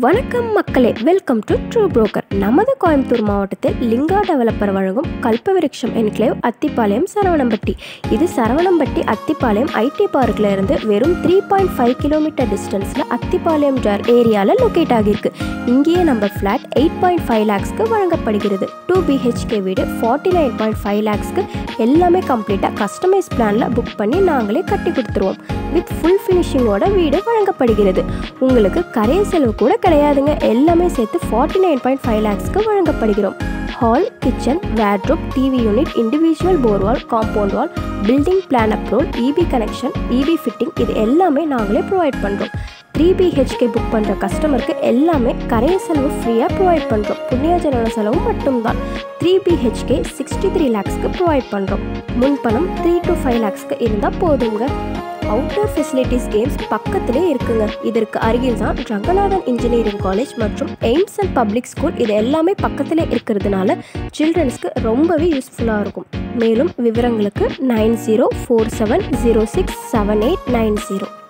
வணக்கம் மக்களே welcome to true broker நமது கோயம்புத்தூர் மாவட்டத்தில் லிங்கா டெவலப்பர் வழங்கும் கல்பவிருட்சம் என்க்ளேவ் அத்திப்பாளையம் சரவணம்பட்டி இது சரவணம்பட்டி அத்திப்பாளையம் ஐடி பார்க்கில் இருந்து வெறும் த்ரீ பாயிண்ட் ஃபைவ் கிலோமீட்டர் டிஸ்டன்ஸில் அத்திப்பாளையம் ஜார் ஏரியாவில் லொக்கேட் ஆகியிருக்கு இங்கேயே நம்ம ஃப்ளாட் எயிட் பாயிண்ட் ஃபைவ் லேக்ஸ்க்கு வழங்கப்படுகிறது டூ பிஹெச்கே வீடு ஃபார்ட்டி நைன் பாயிண்ட் ஃபைவ் லேக்ஸ்க்கு எல்லாமே கம்ப்ளீட்டாக கஸ்டமைஸ் பிளானில் புக் பண்ணி நாங்களே கட்டி கொடுத்துருவோம் வித் ஃபுல் ஃபினிஷிங்கோட வீடு வழங்கப்படுகிறது உங்களுக்கு கரைய செலவு கூட கிடையாதுங்க எல்லாமே சேர்த்து ஃபார்ட்டி நைன் பாயிண்ட் ஃபைவ் லேக்ஸ்க்கு வழங்கப்படுகிறோம் hall kitchen wardrobe TV unit individual borewell compound wall building plan approval EB connection EB fitting இது எல்லாமே நாங்களே ப்ரொவைட் பண்ணுறோம் த்ரீ பிஹெச்கே புக் பண்ணுற கஸ்டமருக்கு எல்லாமே கரைய செலவு ஃப்ரீயாக ப்ரொவைட் பண்ணுறோம் புண்ணியாஜன செலவு மட்டும்தான் த்ரீ பிஹெச்கே சிக்ஸ்டி த்ரீ லேக்ஸ்க்கு ப்ரொவைட் பண்ணுறோம் முன்பணம் த்ரீ டு ஃபைவ் லேக்ஸ்க்கு இருந்தால் போதுங்க அவுட்டோர் ஃபெசிலிட்டிஸ் கேம்ஸ் பக்கத்திலே இருக்குங்க இதற்கு அருகில் தான் ரங்கநாதன் இன்ஜினியரிங் காலேஜ் மற்றும் எய்ம்ஸ் அண்ட் பப்ளிக் ஸ்கூல் இது எல்லாமே பக்கத்திலே இருக்கிறதுனால சில்ட்ரன்ஸ்க்கு ரொம்பவே யூஸ்ஃபுல்லாக இருக்கும் மேலும் விவரங்களுக்கு nine zero four seven zero six seven eight nine zero